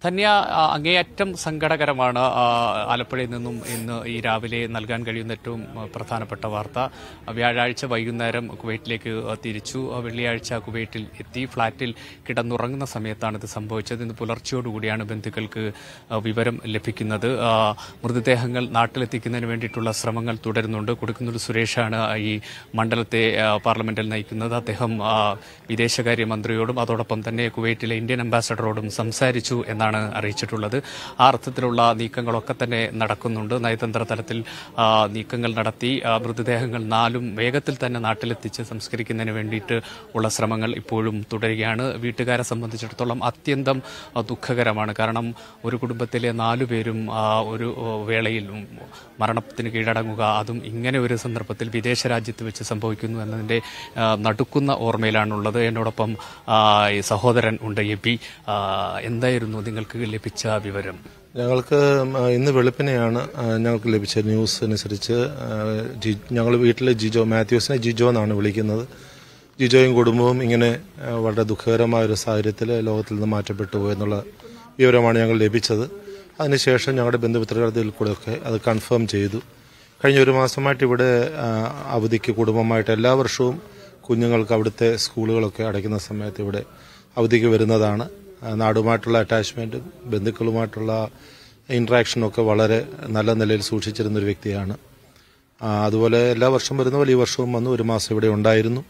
ധന്യ ആ, അങ്ങേയറ്റം സങ്കടകരമാണ് ആ, ആലപ്പുഴയിൽ നിന്നും ഇന്ന് ഈ രാവിലെ നൽകാൻ കഴിയുന്ന ഏറ്റവും ആ, പ്രധാനപ്പെട്ട വാർത്ത വ്യാഴാഴ്ച വൈകുന്നേരം കുവൈറ്റിലേക്ക് ആ, തിരിച്ചു ആ, വെള്ളിയാഴ്ച കുവൈറ്റിൽ എത്തി ഫ്ളാറ്റിൽ കിടന്നുറങ്ങുന്ന സമയത്താണ് ഇത് സംഭവിച്ചത് ഇന്ന് പുലർച്ചയോടുകൂടിയാണ് ബന്ധുക്കൾക്ക് ആ, വിവരം ലഭിക്കുന്നത് ആ, മൃതദേഹങ്ങൾ നാട്ടിലെത്തിക്കുന്നതിന് വേണ്ടിയിട്ടുള്ള ശ്രമങ്ങൾ തുടരുന്നുണ്ട് കൊടുക്കുന്നൂർ സുരേഷാണ് ഈ മണ്ഡലത്തെ ആ, പാർലമെന്റിൽ നയിക്കുന്നത് അദ്ദേഹം ആ, വിദേശകാര്യ മന്ത്രിയോടും അതോടൊപ്പം തന്നെ കുവൈറ്റിലെ ഇന്ത്യൻ അംബാസഡറോടും സംസാരിച്ചു എന്നാണ് അറിയിച്ചിട്ടുള്ളത് ആ അർത്ഥത്തിലുള്ള നീക്കങ്ങളൊക്കെ തന്നെ നടക്കുന്നുണ്ട് നയതന്ത്ര തലത്തിൽ ആ, നീക്കങ്ങൾ നടത്തി ആ, മൃതദേഹങ്ങൾ നാലും വേഗത്തിൽ തന്നെ നാട്ടിലെത്തിച്ച് സംസ്കരിക്കുന്നതിന് വേണ്ടിയിട്ട് ഉള്ള ശ്രമങ്ങൾ ഇപ്പോഴും തുടരുകയാണ് വീട്ടുകാരെ സംബന്ധിച്ചിടത്തോളം അത്യന്തം ആ, ദുഃഖകരമാണ് കാരണം ഒരു കുടുംബത്തിലെ നാലു പേരും ആ, ഒരു ഓ, വേളയിൽ ഉം, മരണത്തിന് കീഴടങ്ങുക അതും ഇങ്ങനെ ഒരു സന്ദർഭത്തിൽ വിദേശ രാജ്യത്ത് വെച്ച് സംഭവിക്കുന്നു എന്നതിന്റെ ആ, നടുക്കുന്ന ഓർമ്മയിലാണുള്ളത് എന്നോടൊപ്പം ആ, ഈ സഹോദരൻ ഉണ്ട് എബി ആ, എന്തായിരുന്നു നിങ്ങൾക്ക് ലഭിച്ച വിവരം ഞങ്ങൾക്ക് ആ, ഇന്ന് വെളുപ്പിനെയാണ് ആ, ഞങ്ങൾക്ക് ലഭിച്ച ന്യൂസ് അനുസരിച്ച് ആ, ജി- ഞങ്ങൾ വീട്ടിലെ ജിജോ മാത്യൂസിനെ ജിജോ എന്നാണ് വിളിക്കുന്നത് ജിജോയും കുടുംബവും ഇങ്ങനെ ആ, വളരെ ദുഃഖകരമായ ഒരു സാഹചര്യത്തിൽ ലോകത്തിൽ നിന്ന് മാറ്റപ്പെട്ടു പോയെന്നുള്ള വിവരമാണ് ഞങ്ങൾ ലഭിച്ചത് അതിനുശേഷം ഞങ്ങളുടെ ബന്ധുമിത്രത്തിൽ കൂടെയൊക്കെ അത് കൺഫേം ചെയ്തു കഴിഞ്ഞ ഒരു മാസമായിട്ട് ഇവിടെ ആ, അവധിക്ക് കുടുംബമായിട്ട് എല്ലാ വർഷവും കുഞ്ഞുങ്ങൾക്ക് അവിടുത്തെ സ്കൂളുകളൊക്കെ അടയ്ക്കുന്ന സമയത്ത് ഇവിടെ അവധിക്ക് വരുന്നതാണ് ആ, നാടുമായിട്ടുള്ള അറ്റാച്ച്മെൻറ്റും ബന്ധുക്കളുമായിട്ടുള്ള ഇൻട്രാക്ഷനും ഒക്കെ വളരെ നല്ല നിലയിൽ സൂക്ഷിച്ചിരുന്ന ഒരു വ്യക്തിയാണ് ആ, അതുപോലെ എല്ലാ വർഷവും വരുന്ന പോലെ ഈ വർഷവും വന്നു ഒരു മാസം ഇവിടെ ഉണ്ടായിരുന്നു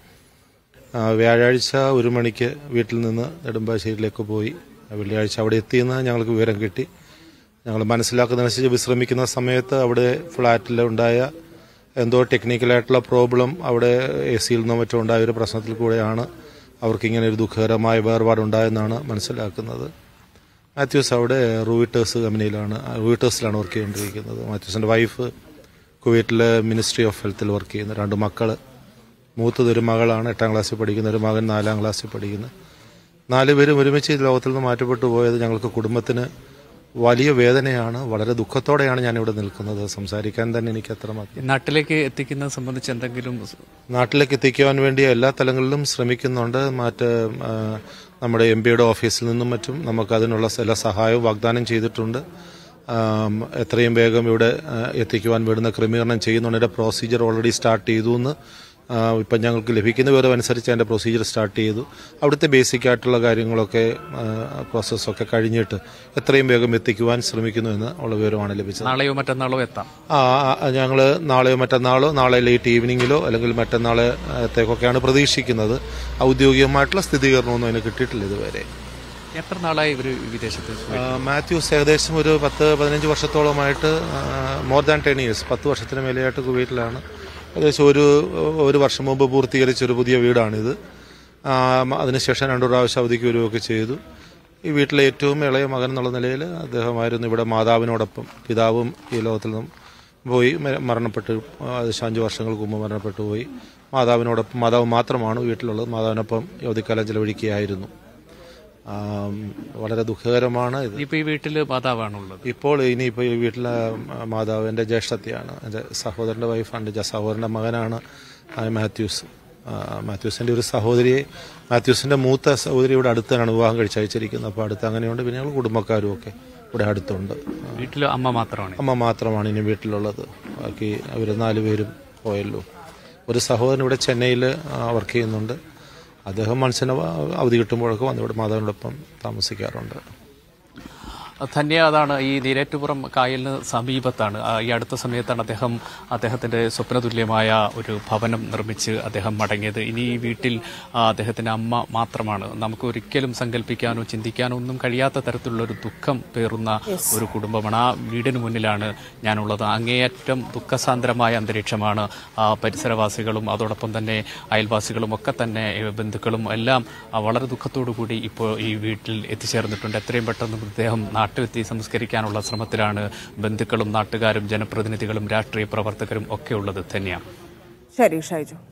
ആ, വ്യാഴാഴ്ച ഒരു മണിക്ക് വീട്ടിൽ നിന്ന് നെടുമ്പാശ്ശേരിയിലേക്ക് പോയി വെള്ളിയാഴ്ച അവിടെ എത്തിയെന്ന് ഞങ്ങൾക്ക് വിവരം കിട്ടി ഞങ്ങൾ മനസ്സിലാക്കുന്നതനുസരിച്ച് വിശ്രമിക്കുന്ന സമയത്ത് അവിടെ ഫ്ലാറ്റിൽ ഉണ്ടായ എന്തോ ടെക്നിക്കലായിട്ടുള്ള പ്രോബ്ലം അവിടെ എ സിയിൽ നിന്നോ മറ്റോ ഉണ്ടായ ഒരു പ്രശ്നത്തിൽ കൂടെയാണ് അവർക്ക് ഇങ്ങനെ ഒരു ദുഃഖകരമായ വേർപാടുണ്ടായെന്നാണ് മനസ്സിലാക്കുന്നത് മാത്യൂസ് അവിടെ റൂയിട്ടേഴ്സ് കമ്പനിയിലാണ് റൂയിട്ടേഴ്സിലാണ് വർക്ക് ചെയ്തുകൊണ്ടിരിക്കുന്നത് മാത്യൂസിൻ്റെ വൈഫ് കുവൈറ്റിലെ മിനിസ്ട്രി ഓഫ് ഹെൽത്തിൽ വർക്ക് ചെയ്യുന്ന രണ്ട് മക്കള് മൂത്തത് ഒരു മകളാണ് എട്ടാം ക്ലാസ്സിൽ പഠിക്കുന്ന ഒരു മകൻ നാലാം ക്ലാസ്സിൽ പഠിക്കുന്ന നാല് പേരും ഒരുമിച്ച് ഈ ലോകത്തിൽ നിന്ന് മാറ്റപ്പെട്ടു പോയത് ഞങ്ങൾക്ക് കുടുംബത്തിന് വലിയ വേദനയാണ് വളരെ ദുഃഖത്തോടെയാണ് ഞാനിവിടെ നിൽക്കുന്നത് സംസാരിക്കാൻ തന്നെ എനിക്ക് അത്ര മതി നാട്ടിലേക്ക് എത്തിക്കുന്നത് സംബന്ധിച്ച് എന്തെങ്കിലും നാട്ടിലേക്ക് എത്തിക്കുവാൻ വേണ്ടി എല്ലാ തലങ്ങളിലും ശ്രമിക്കുന്നുണ്ട് മറ്റ് ആ, നമ്മുടെ എം പിയുടെ ഓഫീസിൽ നിന്നും മറ്റും നമുക്ക് അതിനുള്ള എല്ലാ സഹായവും വാഗ്ദാനം ചെയ്തിട്ടുണ്ട് ആം, എത്രയും വേഗം ഇവിടെ ആ, എത്തിക്കുവാൻ വേണ്ടുന്ന ക്രമീകരണം ചെയ്യുന്നുണ്ട് അതിന്റെ പ്രൊസീജിയർ ഓൾറെഡി സ്റ്റാർട്ട് ചെയ്തു എന്ന് ആ, ഇപ്പം ഞങ്ങൾക്ക് ലഭിക്കുന്ന വിവരം അനുസരിച്ച് അതിന്റെ പ്രൊസീജിയർ സ്റ്റാർട്ട് ചെയ്തു അവിടുത്തെ ബേസിക് ആയിട്ടുള്ള കാര്യങ്ങളൊക്കെ പ്രോസസ്സൊക്കെ കഴിഞ്ഞിട്ട് എത്രയും വേഗം എത്തിക്കുവാൻ ശ്രമിക്കുന്നു എന്ന് ഉള്ള വിവരമാണ് ലഭിച്ചത് നാളെയോ മറ്റന്നാളോ എത്താം ഞങ്ങൾ നാളെയോ മറ്റന്നാളോ നാളെ ലേറ്റ് ഈവനിങ്ങിലോ അല്ലെങ്കിൽ മറ്റന്നാളത്തേക്കൊക്കെയാണ് പ്രതീക്ഷിക്കുന്നത് ഔദ്യോഗികമായിട്ടുള്ള സ്ഥിരീകരണമൊന്നും അതിന് കിട്ടിയിട്ടില്ല ഇതുവരെ എത്ര നാളായി ഇവർ വിദേശത്ത് ആ, മാത്യൂസ് ഏകദേശം ഒരു പത്ത് പതിനഞ്ച് വർഷത്തോളമായിട്ട് മോർ ദാൻ ടെൻ ഇയേഴ്സ് പത്ത് വർഷത്തിന് മേലെയായിട്ട് കുവൈറ്റിലാണ് ഏകദേശം ഒരു ഒരു വർഷം മുമ്പ് പൂർത്തീകരിച്ച ഒരു പുതിയ വീടാണിത് ആ, മ- അതിനുശേഷം രണ്ടു പ്രാവശ്യം അവധിക്ക് വരികയൊക്കെ ചെയ്തു ഈ വീട്ടിലെ ഏറ്റവും ഇളയ മകൻ എന്നുള്ള നിലയിൽ അദ്ദേഹമായിരുന്നു ഇവിടെ മാതാവിനോടൊപ്പം പിതാവും ഈ ലോകത്തിൽ നിന്നും പോയി മ- മരണപ്പെട്ട് ഏകദേശം അഞ്ച് വർഷങ്ങൾക്ക് മുമ്പ് മരണപ്പെട്ടു പോയി മാതാവിനോടൊപ്പം മാതാവ് മാത്രമാണ് വീട്ടിലുള്ളത് മാതാവിനൊപ്പം യുവതിക്കാലം ചെലവഴിക്കുകയായിരുന്നു ആം, വളരെ ദുഃഖകരമാണ് ഇത് ഇപ്പൊ ഈ വീട്ടില് മാതാവാണുള്ളത് ഇപ്പോൾ ഇനിയിപ്പോൾ ഈ വീട്ടിലെ മാതാവ് എൻ്റെ ജ്യേഷ്ഠത്തെയാണ് എൻ്റെ സഹോദരൻ്റെ വൈഫാണ് എൻ്റെ സഹോദരൻ്റെ മകനാണ് ആ മാത്യൂസ് ആ, മാത്യൂസിൻ്റെ ഒരു സഹോദരിയെ മാത്യൂസിൻ്റെ മൂത്ത സഹോദരി ഇവിടെ അടുത്താണ് വിവാഹം കഴിച്ചയച്ചിരിക്കുന്നത് അപ്പോൾ അടുത്ത് അങ്ങനെയുണ്ട് പിന്നെ ഞങ്ങൾ കുടുംബക്കാരും ഒക്കെ ഇവിടെ അടുത്തുണ്ട് വീട്ടില് അമ്മ മാത്രമാണ് അമ്മ മാത്രമാണ് ഇനി വീട്ടിലുള്ളത് ബാക്കി അവർ നാലുപേരും പോയല്ലോ ഒരു സഹോദരൻ ഇവിടെ ചെന്നൈയിൽ വർക്ക് ചെയ്യുന്നുണ്ട് അദ്ദേഹം മനസ്സിന് അവധി കിട്ടുമ്പോഴൊക്കെ വന്ന് ഇവിടെ മാതാവിനോടൊപ്പം താമസിക്കാറുണ്ട് ധന്യ അതാണ് ഈ നീരേറ്റുപുറം കായലിന് സമീപത്താണ് ആ, ഈ അടുത്ത സമയത്താണ് അദ്ദേഹം അദ്ദേഹത്തിന്റെ സ്വപ്നതുല്യമായ ഒരു ഭവനം നിർമ്മിച്ച് അദ്ദേഹം മടങ്ങിയത് ഇനി ഈ വീട്ടിൽ ആ, അദ്ദേഹത്തിന്റെ അമ്മ മാത്രമാണ് നമുക്ക് ഒരിക്കലും സങ്കല്പിക്കാനോ ചിന്തിക്കാനോ ഒന്നും കഴിയാത്ത തരത്തിലുള്ള ഒരു ദുഃഖം പേറുന്ന ഒരു കുടുംബമാണ് ആ വീടിന് മുന്നിലാണ് ഞാനുള്ളത് അങ്ങേയറ്റം ദുഃഖസാന്ദ്രമായ അന്തരീക്ഷമാണ് ആ പരിസരവാസികളും അതോടൊപ്പം തന്നെ അയൽവാസികളും ഒക്കെ തന്നെ ഏ, ബന്ധുക്കളും എല്ലാം ആ, വളരെ ദുഃഖത്തോടു കൂടി ഇപ്പോൾ ഈ വീട്ടിൽ എത്തിച്ചേർന്നിട്ടുണ്ട് എത്രയും പെട്ടെന്ന് മൃതദേഹം നാട്ടിലെത്തി സംസ്കരിക്കാനുള്ള ശ്രമത്തിലാണ് ബന്ധുക്കളും നാട്ടുകാരും ജനപ്രതിനിധികളും രാഷ്ട്രീയ പ്രവർത്തകരും ഒക്കെ ഉള്ളത് തന്നെയാണ് ശരി ഷൈജു